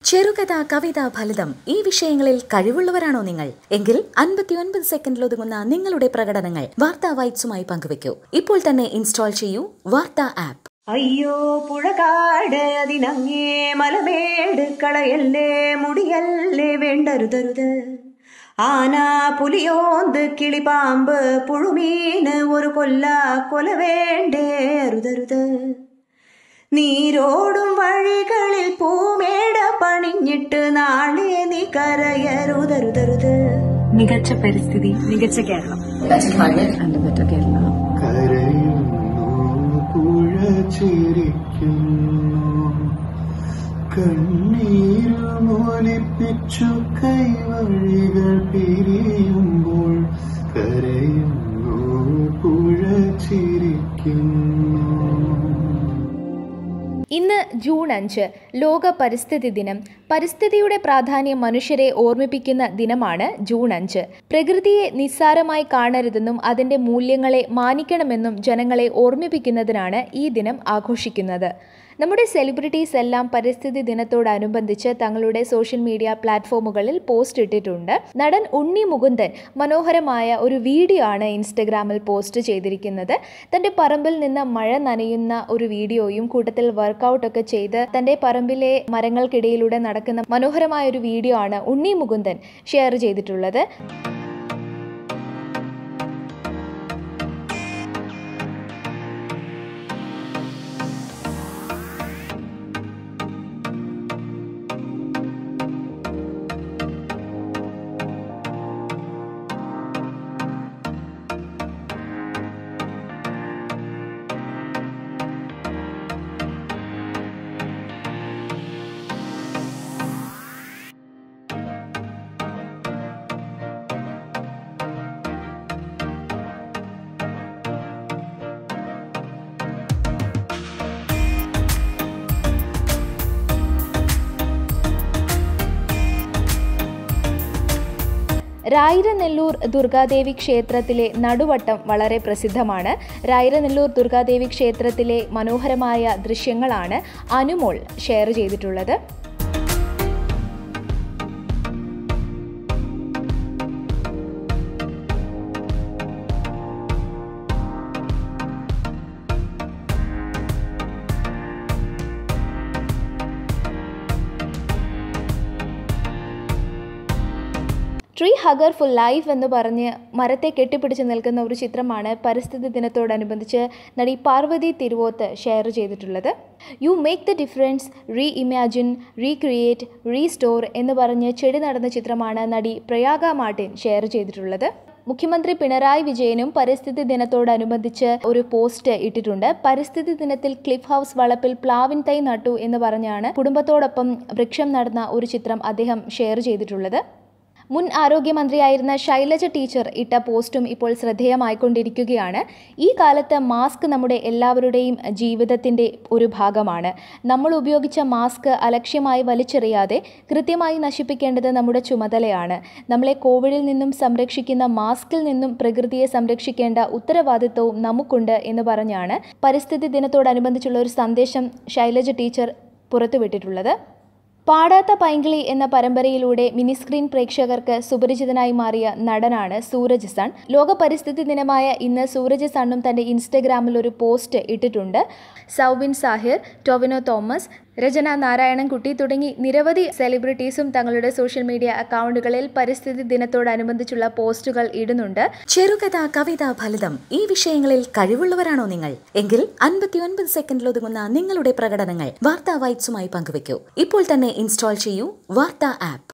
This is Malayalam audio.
ചെറുകഥ കവിത ഫലിതം ഈ വിഷയങ്ങളിൽ കഴിവുള്ളവരാണോ നിങ്ങൾ എങ്കിൽ അൻപത്തിയൊൻപത് സെക്കൻഡിൽ ഒതുങ്ങുന്ന നിങ്ങളുടെ പ്രകടനങ്ങൾ വാർത്താ വൈറ്റ്സുമായി പങ്കുവയ്ക്കൂ ഇപ്പോൾ തന്നെ ഇൻസ്റ്റാൾ ചെയ്യൂ വാർത്താ ആപ്പ് അയ്യോ പുഴകാട് അതിനങ്ങേ മലമേട് കളയല്ലേ മുടിയല്ലേ വേണ്ടരുതരുത് ആന പുലിയോന്ത് കിളിപാമ്പ് പുഴുമീന് ഒരു കൊല്ല കൊല വേണ്ടേ അരുതരുത് നീരോടും വഴികളിൽ പൂമേട പണിഞ്ഞിട്ട് നാളെ നീ കരയരുതരുതരുത് മികച്ച പരിസ്ഥിതി മികച്ച കേരളം കരയുന്നു പുഴ ചിരിക്കുന്നു കണ്ണീരുമൊലിപ്പിച്ചു കൈവഴികൾ പിരിയുമ്പോൾ കരയുന്നു പുഴ ചിരിക്കുന്നു ഇന്ന് ജൂൺ അഞ്ച് ലോക പരിസ്ഥിതി ദിനം പരിസ്ഥിതിയുടെ പ്രാധാന്യം മനുഷ്യരെ ഓർമ്മിപ്പിക്കുന്ന ദിനമാണ് ജൂൺ അഞ്ച് പ്രകൃതിയെ നിസ്സാരമായി കാണരുതെന്നും അതിന്റെ മൂല്യങ്ങളെ മാനിക്കണമെന്നും ജനങ്ങളെ ഓർമ്മിപ്പിക്കുന്നതിനാണ് ഈ ദിനം ആഘോഷിക്കുന്നത് നമ്മുടെ സെലിബ്രിറ്റീസ് എല്ലാം പരിസ്ഥിതി ദിനത്തോടനുബന്ധിച്ച് തങ്ങളുടെ സോഷ്യൽ മീഡിയ പ്ലാറ്റ്ഫോമുകളിൽ പോസ്റ്റ് ഇട്ടിട്ടുണ്ട് നടൻ ഉണ്ണി മുകുന്ദൻ മനോഹരമായ ഒരു വീഡിയോ ആണ് ഇൻസ്റ്റഗ്രാമിൽ പോസ്റ്റ് ചെയ്തിരിക്കുന്നത് തൻ്റെ പറമ്പിൽ നിന്ന് മഴ നനയുന്ന ഒരു വീഡിയോയും കൂട്ടത്തിൽ വർക്കൗട്ട് ഒക്കെ ചെയ്ത് തൻ്റെ പറമ്പിലെ മരങ്ങൾക്കിടയിലൂടെ നടക്കുന്ന മനോഹരമായ ഒരു വീഡിയോ ആണ് ഉണ്ണി മുകുന്ദൻ ഷെയർ ചെയ്തിട്ടുള്ളത് രായിരനെല്ലൂർ ദുർഗാദേവി ക്ഷേത്രത്തിലെ നടുവട്ടം വളരെ പ്രസിദ്ധമാണ് രായിരനെല്ലൂർ ദുർഗാദേവി ക്ഷേത്രത്തിലെ മനോഹരമായ ദൃശ്യങ്ങളാണ് അനുമോൾ ഷെയർ ചെയ്തിട്ടുള്ളത് ട്രീ ഹഗർ ഫുൾ ലൈഫ് എന്ന് പറഞ്ഞ് മരത്തെ കെട്ടിപ്പിടിച്ച് നിൽക്കുന്ന ഒരു ചിത്രമാണ് പരിസ്ഥിതി ദിനത്തോടനുബന്ധിച്ച് നടി പാർവതി തിരുവോത്ത് ഷെയർ ചെയ്തിട്ടുള്ളത് you make the difference reimagine recreate restore എന്ന് പറഞ്ഞ് ചെടി നടന്ന ചിത്രമാണ് നടി പ്രയാഗ മാർട്ടിൻ ഷെയർ ചെയ്തിട്ടുള്ളത് മുഖ്യമന്ത്രി പിണറായി വിജയനും പരിസ്ഥിതി ദിനത്തോടനുബന്ധിച്ച് ഒരു പോസ്റ്റ് ഇട്ടിട്ടുണ്ട് പരിസ്ഥിതി ദിനത്തിൽ ക്ലിഫ് ഹൗസ് വളപ്പിൽ പ്ലാവിൻ തൈ നട്ടു എന്ന് പറഞ്ഞാണ് കുടുംബത്തോടൊപ്പം വൃക്ഷം നടന്ന ഒരു ചിത്രം അദ്ദേഹം ഷെയർ ചെയ്തിട്ടുള്ളത് മുൻ ആരോഗ്യമന്ത്രിയായിരുന്ന ശൈലജ ടീച്ചർ ഇട്ട പോസ്റ്റും ഇപ്പോൾ ശ്രദ്ധേയമായിക്കൊണ്ടിരിക്കുകയാണ് ഈ കാലത്ത് മാസ്ക് നമ്മുടെ എല്ലാവരുടെയും ജീവിതത്തിൻ്റെ ഒരു ഭാഗമാണ് നമ്മൾ ഉപയോഗിച്ച മാസ്ക് അലക്ഷ്യമായി വലിച്ചെറിയാതെ കൃത്യമായി നശിപ്പിക്കേണ്ടത് നമ്മുടെ ചുമതലയാണ് നമ്മളെ കോവിഡിൽ നിന്നും സംരക്ഷിക്കുന്ന മാസ്കിൽ നിന്നും പ്രകൃതിയെ സംരക്ഷിക്കേണ്ട ഉത്തരവാദിത്വവും നമുക്കുണ്ട് എന്ന് പറഞ്ഞാണ് പരിസ്ഥിതി ദിനത്തോടനുബന്ധിച്ചുള്ള ഒരു സന്ദേശം ശൈലജ ടീച്ചർ പുറത്തുവിട്ടിട്ടുള്ളത് പാടാത്ത പൈങ്കിളി എന്ന പരമ്പരയിലൂടെ മിനിസ്ക്രീൻ പ്രേക്ഷകർക്ക് സുപരിചിതനായി മാറിയ നടനാണ് സൂരജ് സൺ ലോക പരിസ്ഥിതി ദിനമായ ഇന്ന് സൂരജ് സണ്ണും തന്റെ ഇൻസ്റ്റഗ്രാമിൽ ഒരു പോസ്റ്റ് ഇട്ടിട്ടുണ്ട് സൗബിൻ സാഹിർ ടൊവിനോ തോമസ് രചന നാരായണൻകുട്ടി തുടങ്ങി നിരവധി സെലിബ്രിറ്റീസും തങ്ങളുടെ സോഷ്യൽ മീഡിയ അക്കൗണ്ടുകളിൽ പരിസ്ഥിതി ദിനത്തോടനുബന്ധിച്ചുള്ള പോസ്റ്റുകൾ ഇടുന്നുണ്ട് ചെറുകഥ കവിത ഫലിതം ഈ വിഷയങ്ങളിൽ കഴിവുള്ളവരാണോ നിങ്ങൾ എങ്കിൽ അൻപത്തിയൊൻപത് സെക്കൻഡിൽ ഒതുങ്ങുന്ന നിങ്ങളുടെ പ്രകടനങ്ങൾ വാർത്താ വൈറ്റ്സുമായി പങ്കുവയ്ക്കൂ ഇപ്പോൾ തന്നെ ഇൻസ്റ്റാൾ ചെയ്യൂ വാർത്താ ആപ്പ്